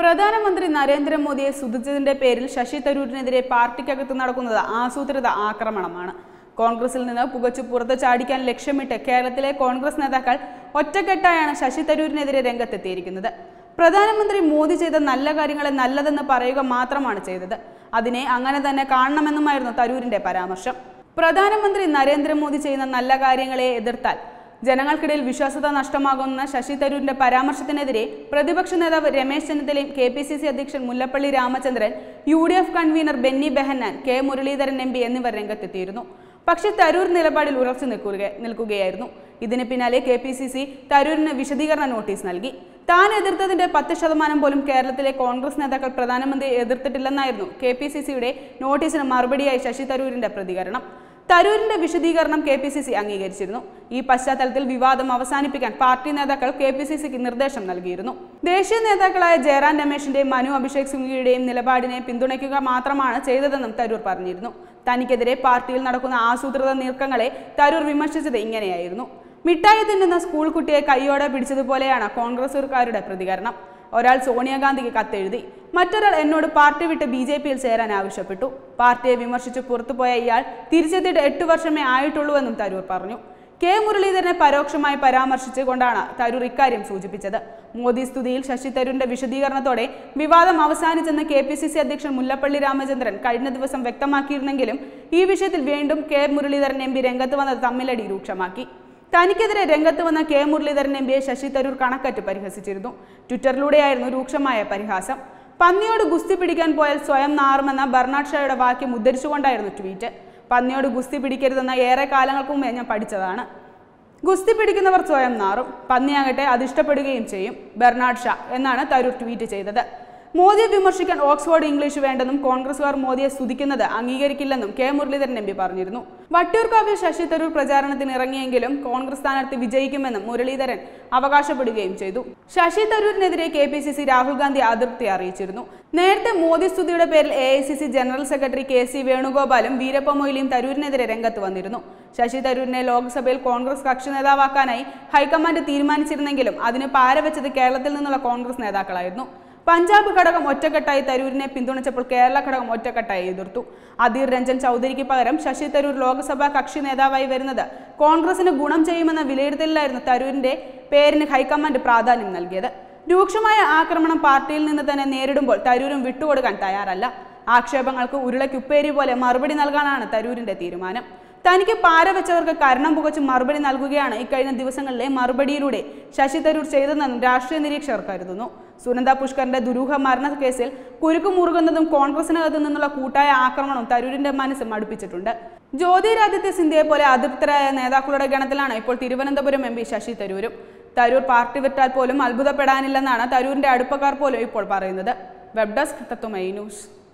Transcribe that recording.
പ്രധാനമന്ത്രി നരേന്ദ്രമോദിയെ സ്തുതിച്ചതിന്റെ പേരിൽ ശശി തരൂരിനെതിരെ പാർട്ടിക്കകത്ത് നടക്കുന്നത് ആസൂത്രിത ആക്രമണമാണ് കോൺഗ്രസിൽ നിന്ന് പുകച്ചു പുറത്തു ചാടിക്കാൻ ലക്ഷ്യമിട്ട് കേരളത്തിലെ കോൺഗ്രസ് നേതാക്കൾ ഒറ്റക്കെട്ടായാണ് ശശി തരൂരിനെതിരെ രംഗത്തെത്തിയിരിക്കുന്നത് പ്രധാനമന്ത്രി മോദി ചെയ്ത നല്ല കാര്യങ്ങളെ നല്ലതെന്ന് പറയുക മാത്രമാണ് ചെയ്തത് അതിനെ അങ്ങനെ തന്നെ കാണണമെന്നുമായിരുന്നു തരൂരിന്റെ പരാമർശം പ്രധാനമന്ത്രി നരേന്ദ്രമോദി ചെയ്യുന്ന നല്ല കാര്യങ്ങളെ എതിർത്താൽ ജനങ്ങൾക്കിടയിൽ വിശ്വാസ്യത നഷ്ടമാകുന്ന ശശി തരൂരിന്റെ പരാമർശത്തിനെതിരെ പ്രതിപക്ഷ നേതാവ് രമേശ് ചെന്നിത്തലയും കെ പി സി സി അധ്യക്ഷൻ Mullappally Ramachandran U D F convener Benny Behanan K Muraleedharan M P എന്നിവർ രംഗത്തെത്തിയിരുന്നു പക്ഷേ തരൂർ നിലപാടിൽ ഉറച്ചു നിൽക്കുക നിൽക്കുകയായിരുന്നു ഇതിന് പിന്നാലെ കെ പി സി സി തരൂരിന് വിശദീകരണ നോട്ടീസ് നൽകി താൻ എതിർത്തതിന്റെ പത്ത് ശതമാനം പോലും കേരളത്തിലെ കോൺഗ്രസ് നേതാക്കൾ പ്രധാനമന്ത്രിയെ എതിർത്തിട്ടില്ലെന്നായിരുന്നു കെ പി സി സിയുടെ നോട്ടീസിന് മറുപടിയായി ശശി തരൂരിന്റെ പ്രതികരണം തരൂരിന്റെ വിശദീകരണം കെ പി സി സി അംഗീകരിച്ചിരുന്നു ഈ പശ്ചാത്തലത്തിൽ വിവാദം അവസാനിപ്പിക്കാൻ പാർട്ടി നേതാക്കൾ കെ പി സി സിക്ക് നിർദ്ദേശം നൽകിയിരുന്നു ദേശീയ നേതാക്കളായ ജയറാം രമേശിന്റെയും മനു അഭിഷേക് സിംഗ്വിയുടെയും നിലപാടിനെ പിന്തുണയ്ക്കുക മാത്രമാണ് ചെയ്തതെന്നും തരൂർ പറഞ്ഞിരുന്നു തനിക്കെതിരെ പാർട്ടിയിൽ നടക്കുന്ന ആസൂത്രിത നീക്കങ്ങളെ തരൂർ വിമർശിച്ചത് ഇങ്ങനെയായിരുന്നു മിഠായി തിന്നുന്ന സ്കൂൾ കുട്ടിയെ കൈയോടെ പിടിച്ചതുപോലെയാണ് കോൺഗ്രസുകാരുടെ പ്രതികരണം ഒരാൾ സോണിയാഗാന്ധിക്ക് കത്തെഴുതി മറ്റൊരാൾ എന്നോട് പാർട്ടി വിട്ട് ബി ജെ പിയിൽ ചേരാൻ ആവശ്യപ്പെട്ടു പാർട്ടിയെ വിമർശിച്ച് പുറത്തുപോയ ഇയാൾ തിരിച്ചെത്തിയിട്ട് എട്ട് വർഷമേ ആയിട്ടുള്ളൂവെന്നും തരൂർ പറഞ്ഞു കെ മുരളീധരനെ പരോക്ഷമായി പരാമർശിച്ചു കൊണ്ടാണ് തരൂർ ഇക്കാര്യം സൂചിപ്പിച്ചത് മോദി സ്തുതിയിൽ ശശി തരൂരിന്റെ വിശദീകരണത്തോടെ വിവാദം അവസാനിച്ചെന്ന് കെ പി സി സി അധ്യക്ഷൻ മുല്ലപ്പള്ളി രാമചന്ദ്രൻ കഴിഞ്ഞ ദിവസം വ്യക്തമാക്കിയിരുന്നെങ്കിലും ഈ വിഷയത്തിൽ വീണ്ടും കെ മുരളീധരൻ എം പി രംഗത്ത് വന്നത് തമ്മിലടി രൂക്ഷമാക്കി തനിക്കെതിരെ രംഗത്ത് വന്ന കെ മുരളീധരൻ എം പിയെ ശശി തരൂർ കണക്കറ്റ് പരിഹസിച്ചിരുന്നു ട്വിറ്ററിലൂടെയായിരുന്നു രൂക്ഷമായ പരിഹാസം പന്നിയോട് ഗുസ്തി പിടിക്കാൻ പോയാൽ സ്വയം നാറുമെന്ന ബർണാഡ് ഷായുടെ വാക്യം ഉദ്ധരിച്ചുകൊണ്ടായിരുന്നു ട്വീറ്റ് പന്നിയോട് ഗുസ്തി പിടിക്കരുതെന്ന ഏറെ കാലങ്ങൾക്ക് മുമ്പേ ഞാൻ പഠിച്ചതാണ് ഗുസ്തി പിടിക്കുന്നവർ സ്വയം നാറും പന്നിയാകട്ടെ അത് ഇഷ്ടപ്പെടുകയും ചെയ്യും ബെർണാഡ് ഷാ എന്നാണ് തരൂർ ട്വീറ്റ് ചെയ്തത് മോദിയെ വിമർശിക്കാൻ ഓക്സ്ഫോർഡ് ഇംഗ്ലീഷ് വേണ്ടെന്നും കോൺഗ്രസുകാർ മോദിയെ സ്തുതിക്കുന്നത് അംഗീകരിക്കില്ലെന്നും കെ മുരളീധരൻ എം പി പറഞ്ഞിരുന്നു വട്ടിയൂർക്കാവിൽ ശശി തരൂർ പ്രചാരണത്തിന് ഇറങ്ങിയെങ്കിലും കോൺഗ്രസ് സ്ഥാനാർത്ഥി വിജയിക്കുമെന്നും മുരളീധരൻ അവകാശപ്പെടുകയും ചെയ്തു ശശി തരൂരിനെതിരെ K P C C Rahul Gandhi അതൃപ്തി അറിയിച്ചിരുന്നു നേരത്തെ മോദി സ്തുതിയുടെ പേരിൽ A I C C general secretary K C വേണുഗോപാലും വീരപ്പ മൊയ്ലിയും തരൂരിനെതിരെ രംഗത്ത് വന്നിരുന്നു ശശി തരൂരിനെ ലോക്സഭയിൽ കോൺഗ്രസ് കക്ഷി നേതാവാക്കാനായി ഹൈക്കമാൻഡ് തീരുമാനിച്ചിരുന്നെങ്കിലും അതിന് പാരവെച്ചത് കേരളത്തിൽ നിന്നുള്ള കോൺഗ്രസ് നേതാക്കളായിരുന്നു പഞ്ചാബ് ഘടകം ഒറ്റക്കെട്ടായി തരൂരിനെ പിന്തുണച്ചപ്പോൾ കേരള ഘടകം ഒറ്റക്കെട്ടായി എതിർത്തു അധീർ രഞ്ജൻ ചൗധരിക്ക് പകരം ശശി തരൂർ ലോക്സഭാ കക്ഷി നേതാവായി വരുന്നത് കോൺഗ്രസിന് ഗുണം ചെയ്യുമെന്ന വിലയിരുത്തലിലായിരുന്നു തരൂരിന്റെ പേരിന് ഹൈക്കമാൻഡ് പ്രാധാന്യം നൽകിയത് രൂക്ഷമായ ആക്രമണം പാർട്ടിയിൽ നിന്ന് തന്നെ നേരിടുമ്പോൾ തരൂരും വിട്ടുകൊടുക്കാൻ തയ്യാറല്ല ആക്ഷേപങ്ങൾക്ക് ഉരുളയ്ക്കുപ്പേരി പോലെ മറുപടി നൽകാനാണ് തരൂരിന്റെ തീരുമാനം തനിക്ക് പാര വെച്ചവർക്ക് കരണം പുകച്ച് മറുപടി നൽകുകയാണ് ഇക്കഴിഞ്ഞ ദിവസങ്ങളിലെ മറുപടിയിലൂടെ ശശി തരൂർ ചെയ്തതെന്നും രാഷ്ട്രീയ നിരീക്ഷകർ കരുതുന്നു സുനന്ദ പുഷ്കറിന്റെ ദുരൂഹ മരണക്കേസിൽ കുരുക്കു മുറുകുന്നതും കോൺഗ്രസിനകത്തു നിന്നുള്ള കൂട്ടായ ആക്രമണവും തരൂരിന്റെ മനസ്സ് മടുപ്പിച്ചിട്ടുണ്ട് ജ്യോതിരാദിത്യ സിന്ധ്യയെ പോലെ അതൃപ്തരായ നേതാക്കളുടെ ഗണത്തിലാണ് ഇപ്പോൾ തിരുവനന്തപുരം എം പി ശശി തരൂരും തരൂർ പാർട്ടി വിട്ടാൽ പോലും അത്ഭുതപ്പെടാനില്ലെന്നാണ് തരൂരിന്റെ അടുപ്പക്കാർ പോലും ഇപ്പോൾ പറയുന്നത് വെബ് ഡെസ്ക് തത്വമൈ ന്യൂസ്